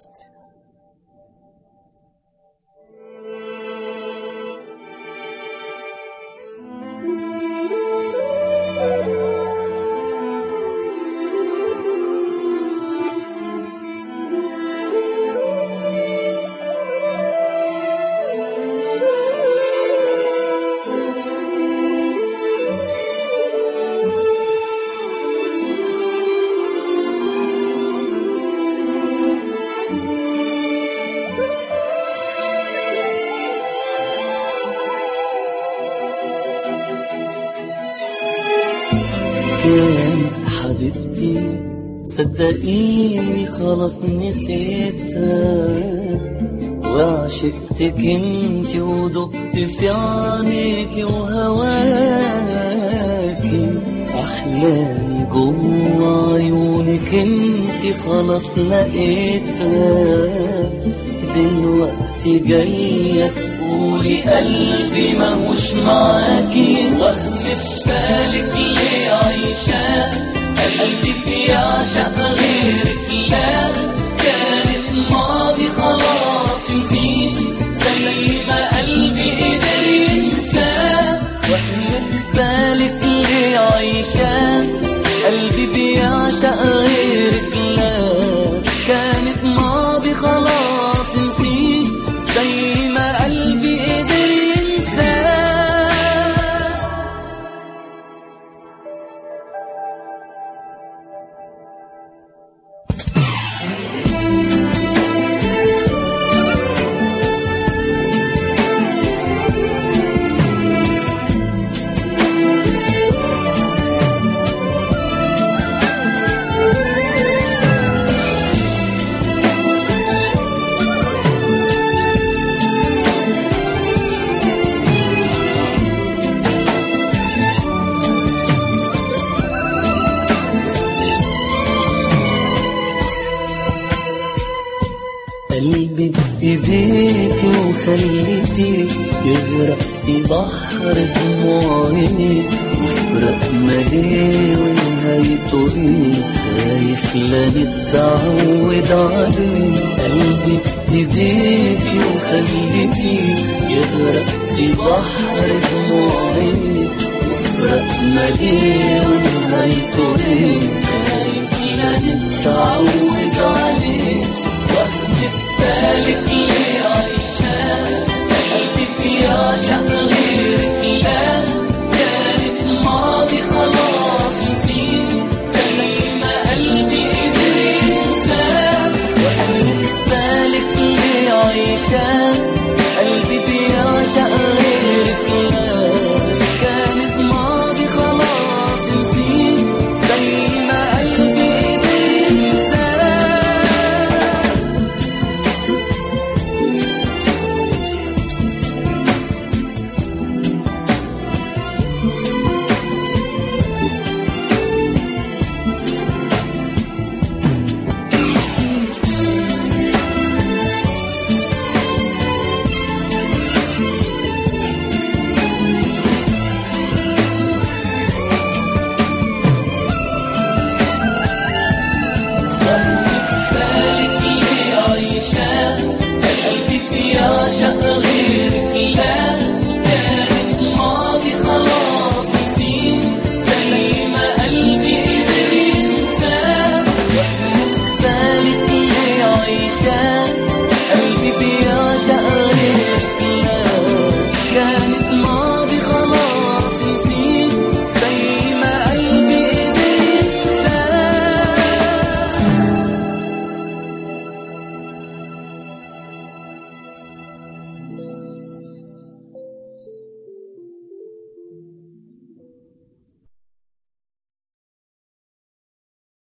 كانت حبيبتي صدقيني خلاص نسيتها وعشقتك انتي ودبت في عينيكي وهواكي احلامي جوا عيونك انتي خلاص لقيتها دلوقتي جاية تقولي قلبي ماهوش معاكي واخدت بالك ليه عايشة قلبي بيعشق غيرك لا كانت ماضي خلاص نسيت زي ما قلبي قدر ينسى واخدت بالك ليه عايشة قلبي بيعشق غيرك لا كانت ماضي خلاص نسيت زي ما قلبي قدر ينسى قلبي بإيديك وخليتي يغرق في بحر دموعي وفرق مليه ونهايته ايه خايف لا نتعود عليه قلبي بإيديك وخليتي يغرق في بحر دموعي وفرق مليه ونهايته ايه خايف لا نتعود عليه واخدت بالك ليه عايشة قلبي بيعشق غيرك